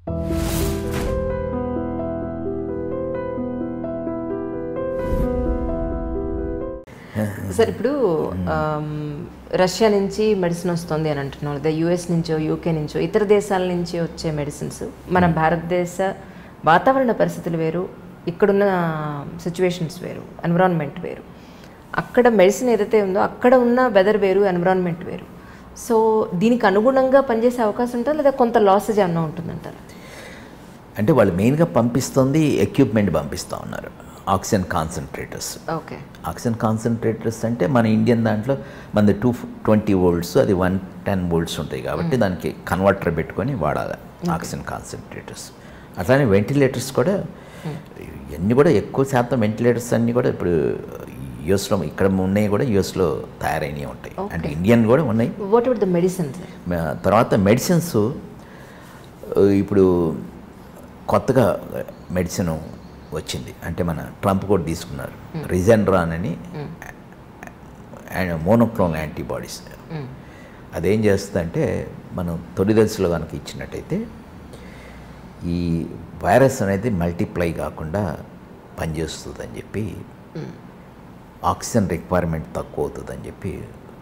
Sir ఇప్పుడు ఆమ్, Russia నుంచి medicine వస్తుంది అని అంటున్నాం లేదా యుఎస్ నుంచో యూకే నుంచో ఇతర దేశాల నుంచి వచ్చే మెడిసిన్స్ మన భారతదేశ వాతావరణ పరిస్థితులు వేరు ఇక్కడున్న సిచ్యువేషన్స్ వేరు ఎన్విరాన్మెంట్ వేరు అక్కడ మెడిసిన్ ఏదైతే ఉందో అక్కడ ఉన్న వెదర్ వేరు ఎన్విరాన్మెంట్ వేరు సో దీనికి అనుగుణంగా పనిచేసే అవకాశం ఉంటుందా లేదా కొంత లాసెస్ ఏమన్నా ఉంటుందంటారా అంటే వాళ్ళు మెయిన్గా పంపిస్తుంది ఎక్విప్మెంట్ పంపిస్తూ ఉన్నారు oxygen concentrators okay oxygen concentrators అంటే మన ఇండియన్ దాంట్లో మనది టూ ట్వంటీ వోల్ట్స్ అది వన్ టెన్ వోల్ట్స్ ఉంటాయి కాబట్టి దానికి కన్వర్టర్ పెట్టుకొని వాడాలి ఆక్సిజన్ కాన్సన్ట్రేటర్స్ అట్లానే వెంటిలేటర్స్ కూడా ఇవన్నీ కూడా ఎక్కువ శాతం వెంటిలేటర్స్ అన్నీ కూడా ఇప్పుడు యుఎస్లో ఇక్కడ ఉన్నాయి కూడా యుఎస్లో తయారైనవి ఉంటాయి అంటే ఇండియన్ కూడా ఉన్నాయి what about the medicine sir మ- తర్వాత మెడిసిన్స్ ఇప్పుడు కొత్తగా మెడిసిన్ వచ్చింది అంటే మన ట్రంప్ కూడా తీసుకున్నారు రిజెండ్రాన్ అని మోనోక్లోన్ యాంటీబాడీస్ అదేం చేస్తుందంటే మనం తొలి దశలో కనుక ఇచ్చినట్టయితే ఈ వైరస్ అనేది మల్టిప్లై కాకుండా పనిచేస్తుందని చెప్పి ఆక్సిజన్ రిక్వైర్మెంట్ తక్కువ అవుతుందని చెప్పి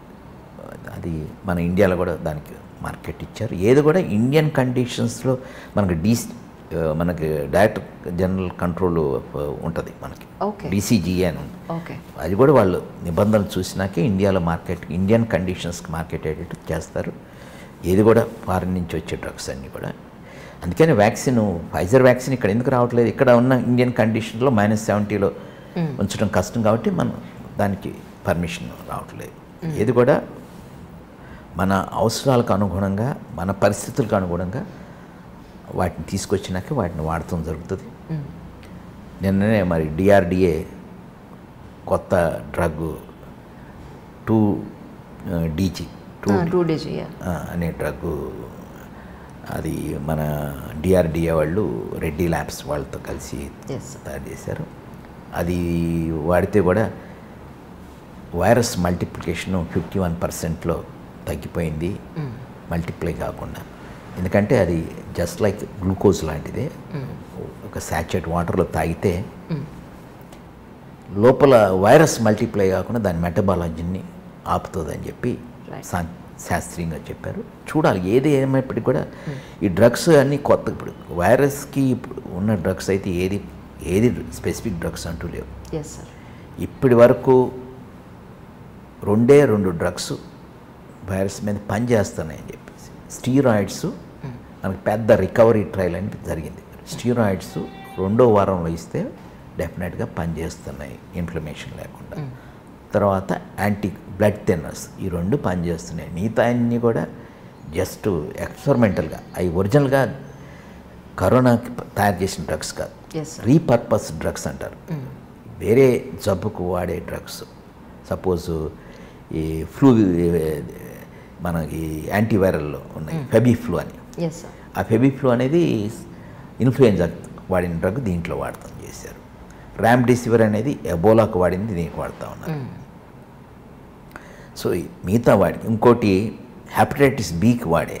అది మన ఇండియాలో కూడా దానికి మార్కెట్ ఇచ్చారు ఏది కూడా ఇండియన్ కండిషన్స్లో మనకి డీ మనకి డైరెక్టర్ జనరల్ కంట్రోల్ ఉంటుంది మనకి Okay. డీసీజీఏ అని ఉంది ఓకే అది కూడా వాళ్ళు నిబంధనలు చూసినాకే ఇండియాలో మార్కెట్ ఇండియన్ కండిషన్స్కి మార్కెట్ అయ్యేటట్టు చేస్తారు ఏది కూడా ఫారిన్ నుంచి వచ్చే డ్రగ్స్ అన్నీ కూడా అందుకని వ్యాక్సిన్ ఫైజర్ వ్యాక్సిన్ ఇక్కడ ఎందుకు రావట్లేదు ఇక్కడ ఉన్న ఇండియన్ కండిషన్లో మైనస్ సెవెంటీలో ఉంచడం కష్టం కాబట్టి మనం దానికి పర్మిషన్ రావట్లేదు ఏది కూడా మన అవసరాలకు అనుగుణంగా మన పరిస్థితులకు అనుగుణంగా వాటిని తీసుకొచ్చినాక వాటిని వాడటం జరుగుతుంది నిన్ననే మరి డిఆర్డిఏ కొత్త drug two DG two two days ఆ, అనే డ్రగ్ అది మన డిఆర్డిఏ వాళ్ళు రెడ్డి ల్యాబ్స్ వాళ్ళతో కలిసి ఎస్ తయారు చేశారు అది వాడితే కూడా వైరస్ మల్టిప్లికేషన్ ఫిఫ్టీ వన్ పర్సెంట్లో తగ్గిపోయింది మల్టిప్లై కాకుండా ఎందుకంటే అది జస్ట్ లైక్ గ్లూకోజ్ లాంటిదే ఒక శాచెట్ వాటర్లో తాగితే లోపల వైరస్ మల్టిప్లై కాకుండా దాని మెటబాలజీని ఆపుతుందని చెప్పి Right. సా శాస్త్రీయంగా చెప్పారు చూడాలి ఏది ఏమైనప్పటికీ కూడా ఈ డ్రగ్స్ అన్నీ కొత్త ఇప్పుడు వైరస్కి ఇప్పుడు ఉన్న డ్రగ్స్ అయితే ఏది ఏది స్పెసిఫిక్ డ్రగ్స్ అంటూ లేవు ఎస్ సార్ ఇప్పటి వరకు రెండే రెండు డ్రగ్స్ వైరస్ మీద పనిచేస్తున్నాయని చెప్పేసి స్టీరాయిడ్స్ మనకి పెద్ద రికవరీ ట్రయల్ అని జరిగింది స్టీరాయిడ్స్ రెండో వారంలో ఇస్తే డెఫినెట్గా పనిచేస్తున్నాయి ఇన్ఫ్లమేషన్ లేకుండా తర్వాత యాంటీ బ్లడ్ థిన్నర్స్ ఈ రెండు పనిచేస్తున్నాయి మిగతా అన్నీ కూడా జస్ట్ ఎక్స్పెరిమెంటల్గా అవి ఒరిజినల్గా కరోనాకి తయారు చేసిన డ్రగ్స్ కాదు ఎస్ సార్ రీపర్పస్ డ్రగ్స్ అంటారు వేరే జబ్బుకు వాడే డ్రగ్స్ సపోజ్ ఈ ఫ్లూ మనకి యాంటీవైరల్లో ఉన్నాయి ఫెబిఫ్లూ అని ఎస్ సార్ ఆ ఫెబిఫ్లూ అనేది ఇన్ఫ్లుయెంజా వాడిన డ్రగ్ దీంట్లో వాడతాం చేశారు ర్యామ్డెసివిర్ అనేది ఎబోలాకు వాడింది దీనికి వాడుతూ ఉన్నారు సో ఈ మిగతా వాడికి ఇంకోటి హెపటైటిస్ బీకి వాడే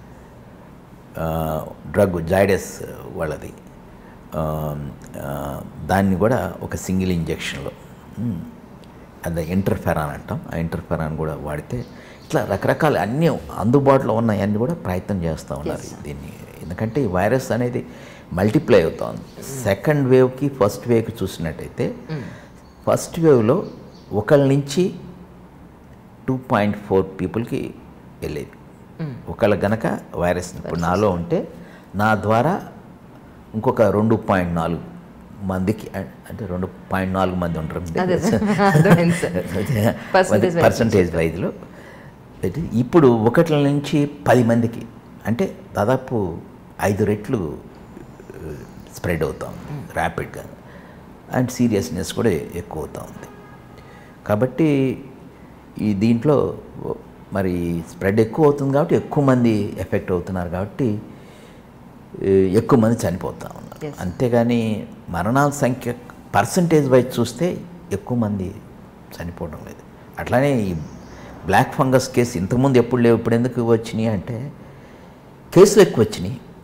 డ్రగ్ జాయిడస్ వాళ్ళది ఆ, ఆ, దాన్ని కూడా ఒక సింగిల్ ఇంజెక్షన్లో మ్, అది ఇంటర్ఫెరాన్ అంటాం ఆ ఇంటర్ఫెరాన్ కూడా వాడితే ఇట్లా రకరకాల అన్నీ అందుబాటులో ఉన్నాయన్నీ కూడా ప్రయత్నం చేస్తూ ఉన్నారు దీన్ని ఎందుకంటే ఈ వైరస్ అనేది మల్టిప్లై అవుతుంది సెకండ్ వేవ్కి ఫస్ట్ వేవ్కి చూసినట్టయితే ఫస్ట్ వేవ్లో ఒకళ్ళ నుంచి టూ పాయింట్ ఫోర్ పీపుల్కి వెళ్ళేది ఒకళ్ళ గనక వైరస్ ఇప్పుడు నాలో ఉంటే నా ద్వారా ఇంకొక రెండు పాయింట్ నాలుగు మందికి అ- అంటే రెండు పాయింట్ నాలుగు మంది ఉంటారు అదే సార్. అర్థమైంది సార్. Percentage wise. పర్సంటేజ్ వైజ్లో అయితే ఇప్పుడు ఒకటి నుంచి పది మందికి అంటే దాదాపు ఐదు రెట్లు స్ప్రెడ్ అవుతా ఉంది ర్యాపిడ్గా అండ్ సీరియస్నెస్ కూడా ఎక్కువ అవుతూ ఉంది కాబట్టి ఈ దీంట్లో మరి స్ప్రెడ్ ఎక్కువ అవుతుంది కాబట్టి ఎక్కువ మంది ఎఫెక్ట్ అవుతున్నారు కాబట్టి ఏ, ఎక్కువ మంది చనిపోతూ ఉన్నారు Yes. అంతేగాని మరణాల సంఖ్య పర్సంటేజ్ వైజ్ చూస్తే ఎక్కువ మంది చనిపోవడం లేదు అట్లానే ఈ బ్లాక్ ఫంగస్ కేసు ఇంతకుముందు ఎప్పుడు లేవు ఇప్పుడు ఎందుకు వచ్చినాయి అంటే కేసులు ఎక్కువ వచ్చినాయి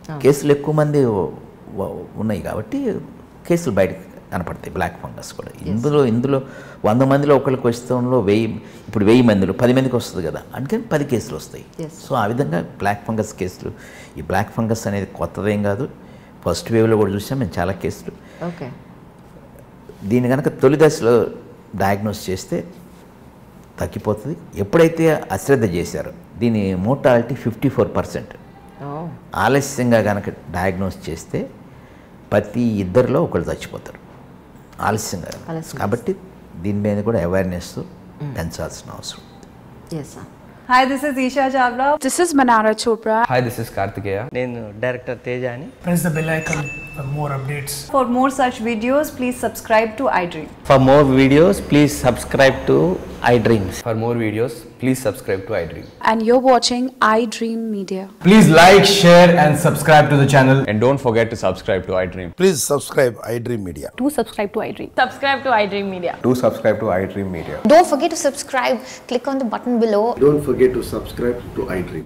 కేసులు ఎక్కువ మంది వ- ఉన్నాయి కాబట్టి కేసులు బయటకు కనపడతాయి బ్లాక్ ఫంగస్ కూడా ఇందులో ఇందులో వంద మందిలో ఒకరికి వస్తుంలో వెయ్యి ఇప్పుడు వెయ్యి మందిలో పది మందికి వస్తుంది కదా అందుకని పది కేసులు వస్తాయి Yes. సో ఆ విధంగా బ్లాక్ ఫంగస్ కేసులు ఈ బ్లాక్ ఫంగస్ అనేది కొత్తదేం కాదు ఫస్ట్ వేవ్లో కూడా చూసాం మేము చాలా కేసులు ఓకే దీన్ని కనుక తొలి దశలో డయాగ్నోస్ చేస్తే తగ్గిపోతుంది ఎప్పుడైతే అశ్రద్ధ చేశారో దీని మోర్టాలిటీ ఫిఫ్టీ ఫోర్ పర్సెంట్ ఓ ఆలస్యంగా కనుక డయాగ్నోస్ చేస్తే ప్రతి ఇద్దరిలో ఒకళ్ళు చచ్చిపోతారు ఆలస్యంగా ఆలస్యంగా. కాబట్టి దీని మీద కూడా అవేర్నెస్ పెంచాల్సిన అవసరం yes Hi, this is Isha Chavla. This is Manara Chopra. Hi this is Karthikeya నేను డైరెక్టర్ తేజ అని press the bell icon for more updates. For more such videos, please subscribe to iDream. For more videos please subscribe to iDreams for more videos please subscribe to iDream And you're watching iDream Media. Please like, share, and subscribe to the channel. And don't forget to subscribe to iDream Please subscribe iDream Media. Do subscribe to iDream. Subscribe to iDream Media. To subscribe to iDream media Don't forget to subscribe. Click on the button below Don't forget to subscribe to iDream.